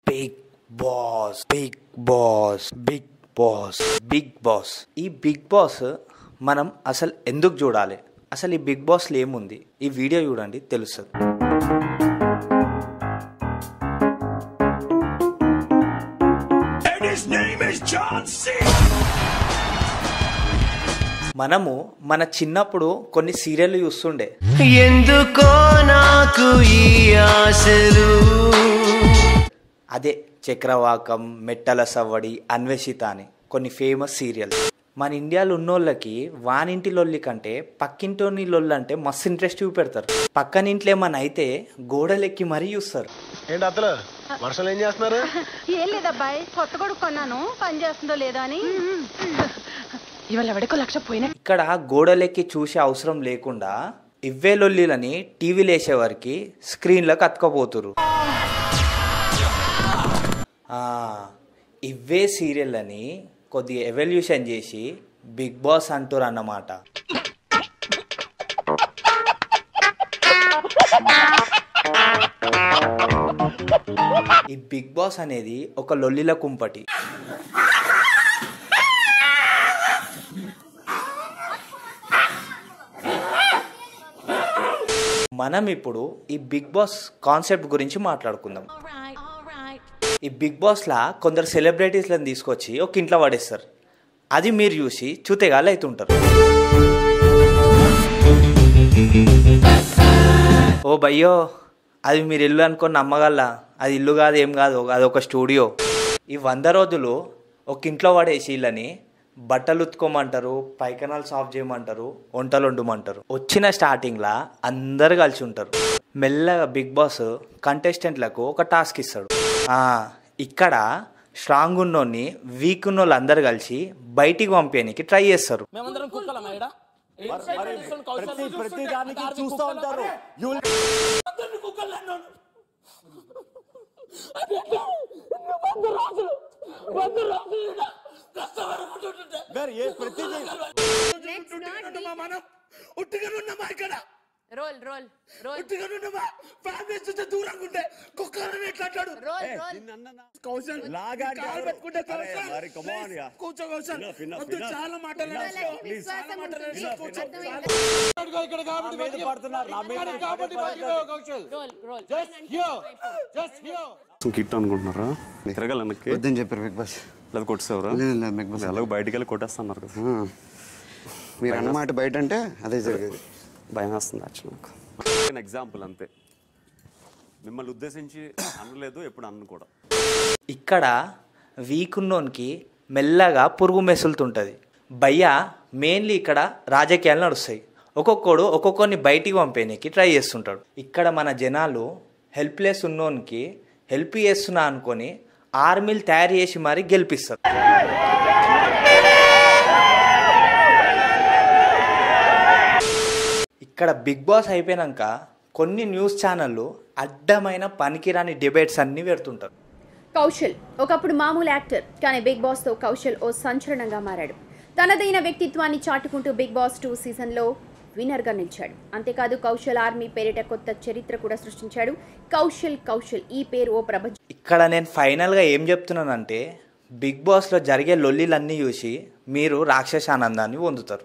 Big Boss Bigg Boss Bigg Boss Bigg Boss ఈ Bigg Boss మనం అసలు ఎందుకు చూడాలి అసలు ఈ బిగ్ బాస్లో ఏముంది ఈ వీడియో చూడండి తెలుస్తుంది And his name is John C. మనము మన చిన్నప్పుడు కొన్ని సీరియళ్ళు చూస్తుండే ఎందుకో నాకు ఈ ఆశలు అదే చక్రవాకం మెట్టల సవ్వడి అన్వేషిత అని కొన్ని ఫేమస్ సీరియల్స్ మన ఇండియాలో ఉన్నోళ్ళకి వానింటి లొల్లి కంటే పక్కింటోని లొల్లి అంటే మస్తు ఇంట్రెస్ట్ చూపెడతారు పక్కన ఇంట్లో ఏమన్నా అయితే గోడలెక్కి మరీ చూస్తారు ఏంటి అత్తలు వర్షాలు ఏం చేస్తున్నారు ఏం లేదబ్బాయి కొత్త కొడుకు కొన్నాను పని చేస్తుందో లేదో అని ఇవాళ ఎవడికో లక్ష పోయిన ఇక్కడ గోడలెక్కి చూసే అవసరం లేకుండా ఇవ్వే లొల్లిలని టీవీలు వేసేవారికి స్క్రీన్లకు అతకపోతురు ఆ, ఇవ్వే సీరియల్ అని కొద్దిగా ఎవల్యూషన్ చేసి బిగ్ బాస్ అంటారు అన్నమాట ఈ బిగ్ బాస్ అనేది ఒక లొల్లిల కుంపటి మనం ఇప్పుడు ఈ బిగ్ బాస్ కాన్సెప్ట్ గురించి మాట్లాడుకుందాం ఈ బిగ్ బాస్లా కొందరు సెలబ్రిటీస్లను తీసుకొచ్చి ఒక ఇంట్లో పడేస్తారు అది మీరు చూసి చూతేగాళ్ళు అవుతుంటారు ఓ భయ్యో అది మీరు ఇల్లు అనుకొని నమ్మగల అది ఇల్లు కాదు ఏం కాదు అది ఒక స్టూడియో ఈ వంద రోజులు ఒక ఇంట్లో పడేసి వీళ్ళని బట్టలు ఉతుకోమంటారు పైకనాలు సాఫ్ చేయమంటారు వంటలు వండమంటారు వచ్చిన స్టార్టింగ్లా అందరు కలిసి ఉంటారు మెల్లగా బిగ్ బాస్ కంటెస్టెంట్లకు ఒక టాస్క్ ఇస్తాడు ఆ, ఇక్కడ స్ట్రాంగ్ ఉన్నోని వీక్ ఉన్న అందరు కలిసి బయటికి పంపేయడానికి ట్రై చేస్తారు ప్రతి ప్రతి దానికి చూస్తూ ఉంటారు ఏ ప్రతి మనం ఉట్టిగా ఉన్నామా ఇక్కడ రోల్ రోల్ రోల్ ఉట్టిగా ఉన్నామా ఫ్యామిలీ చూస్తే దూరంగా ఉంటే కుక్కలని ఎట్లా అంటాడు రోల్ రోల్ కౌశల్ కాలు పెట్టుకుంటే కౌశల్ కూర్చో కౌశల్ వద్దు, చాలా మాటలు చాలా మాటలు కూర్చో ఇక్కడ కాబట్టి పడుతున్నారు కాబట్టి రోల్ రోల్ కిట్ అనుకుంటున్నారా తిరగాలి వెనక్కి వద్దని చెప్పారు బిగ్ బాస్ లేదా కొట్టేసేవరా లేదు లేదు బిగ్ బాస్ ఎలాగో బయటికి వెళ్ళి కొట్టేస్తున్నారు కదా ఆ. మీరు అన్నమాట బయట అంటే అదే జరిగేది భయం వేస్తుంది యాక్చువల్ నాకు ఎగ్జాంపుల్ అంతే మిమ్మల్ని ఉద్దేశించి అనలేదు ఎప్పుడు అన్ను కూడా ఇక్కడ వీక్ ఉన్నోనికి మెల్లగా పురుగు మెసులుతుంటుంది భయ్య మెయిన్లీ ఇక్కడ రాజకీయాలు నడుస్తాయి ఒక్కొక్కడు ఒక్కొక్కరిని బయటికి పంపేయడానికి ట్రై చేస్తుంటాడు ఇక్కడ మన జనాలు హెల్ప్లెస్ ఉన్నోనికి హెల్ప్ చేస్తున్నా అనుకొని ఆర్మీలు తయారు చేసి మరీ గెలిపిస్తారు ఇక్కడ బిగ్ బాస్ అయిపోయినాక కొన్ని న్యూస్ ఛానళ్ళు అడ్డమైన పనికిరాని డిబేట్స్ అన్నీ పెడుతుంటారు కౌశల్ ఒకప్పుడు మామూలు యాక్టర్ కానీ బిగ్ బాస్తో కౌశల్ ఓ సంచలనంగా మారాడు తనదైన వ్యక్తిత్వాన్ని చాటుకుంటూ బిగ్ బాస్ టూ సీజన్లో విన్నర్గా నిలిచాడు అంతేకాదు కౌశల్ ఆర్మీ పేరిట కొత్త చరిత్ర కూడా సృష్టించాడు కౌశల్ కౌశల్ ఈ పేరు ఓ ప్రపంచ ఇక్కడ నేను ఫైనల్గా ఏం చెప్తున్నానంటే బిగ్ బాస్లో జరిగే లొల్లిలన్నీ చూసి మీరు రాక్షస ఆనందాన్ని పొందుతారు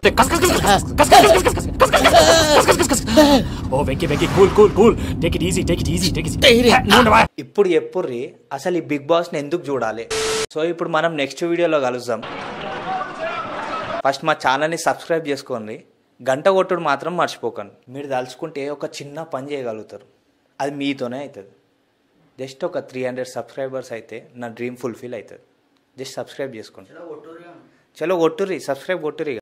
Oh, Venki, Venki, cool, cool, cool. Take it easy, take it easy, take it easy. ఇప్పుడు ఎప్పుర్రి అసలు ఈ బిగ్ బాస్ని ఎందుకు చూడాలి సో ఇప్పుడు మనం నెక్స్ట్ వీడియోలో కలుద్దాం ఫస్ట్ మా ఛానల్ని సబ్స్క్రైబ్ చేసుకోండి గంట కొట్టుడు మాత్రం మర్చిపోకండి మీరు తలుచుకుంటే ఒక చిన్న పని చేయగలుగుతారు అది మీతోనే అవుతుంది జస్ట్ ఒక త్రీ హండ్రెడ్ సబ్స్క్రైబర్స్ అయితే నా డ్రీమ్ ఫుల్ఫిల్ అవుతుంది జస్ట్ సబ్స్క్రైబ్ చేసుకోండి చలో కొట్టుర్రి సబ్స్క్రైబ్ కొట్టుర్రి